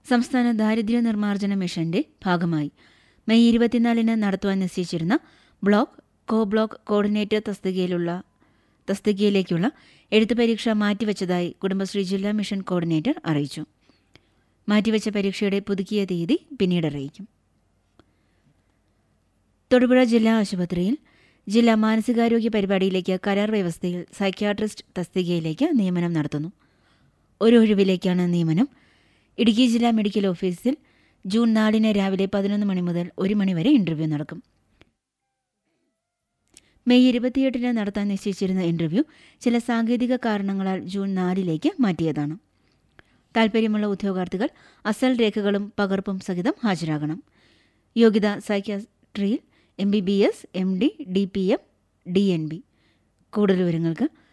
സംസ്ഥാന ദാരിദ്ര്യ നിർമ്മാർജ്ജന മിഷന്റെ ഭാഗമായി മെയ് ഇരുപത്തിനാലിന് നടത്തുവാൻ നിശ്ചയിച്ചിരുന്ന ബ്ലോക്ക് കോ ബ്ലോക്ക് കോർഡിനേറ്റർ തസ്തികയിലുള്ള തസ്തികയിലേക്കുള്ള എഴുത്ത് പരീക്ഷ മാറ്റിവെച്ചതായി കുടുംബശ്രീ ജില്ലാ മിഷൻ കോർഡിനേറ്റർ അറിയിച്ചു മാറ്റിവെച്ച പരീക്ഷയുടെ പുതുക്കിയ തീയതി പിന്നീട് അറിയിക്കും തൊടുപുഴ ജില്ലാ ആശുപത്രിയിൽ ജില്ലാ മാനസികാരോഗ്യ പരിപാടിയിലേക്ക് കരാർ വ്യവസ്ഥയിൽ സൈക്യാട്രിസ്റ്റ് തസ്തികയിലേക്ക് നിയമനം നടത്തുന്നു ഒരു ഒഴിവിലേക്കാണ് നിയമനം ഇടുക്കി ജില്ലാ മെഡിക്കൽ ഓഫീസിൽ ജൂൺ നാലിന് രാവിലെ പതിനൊന്ന് മണി മുതൽ ഒരു മണി വരെ ഇന്റർവ്യൂ നടക്കും മെയ് ഇരുപത്തിയെട്ടിന് നടത്താൻ നിശ്ചയിച്ചിരുന്ന ഇന്റർവ്യൂ ചില സാങ്കേതിക കാരണങ്ങളാൽ ജൂൺ നാലിലേക്ക് മാറ്റിയതാണ് താൽപ്പര്യമുള്ള ഉദ്യോഗാർത്ഥികൾ അസൽ രേഖകളും പകർപ്പും സഹിതം ഹാജരാകണം യോഗ്യത സൈക്യാട്രിയിൽ M B B S M D D P M D N B കൂടുതൽ വിവരങ്ങൾക്ക്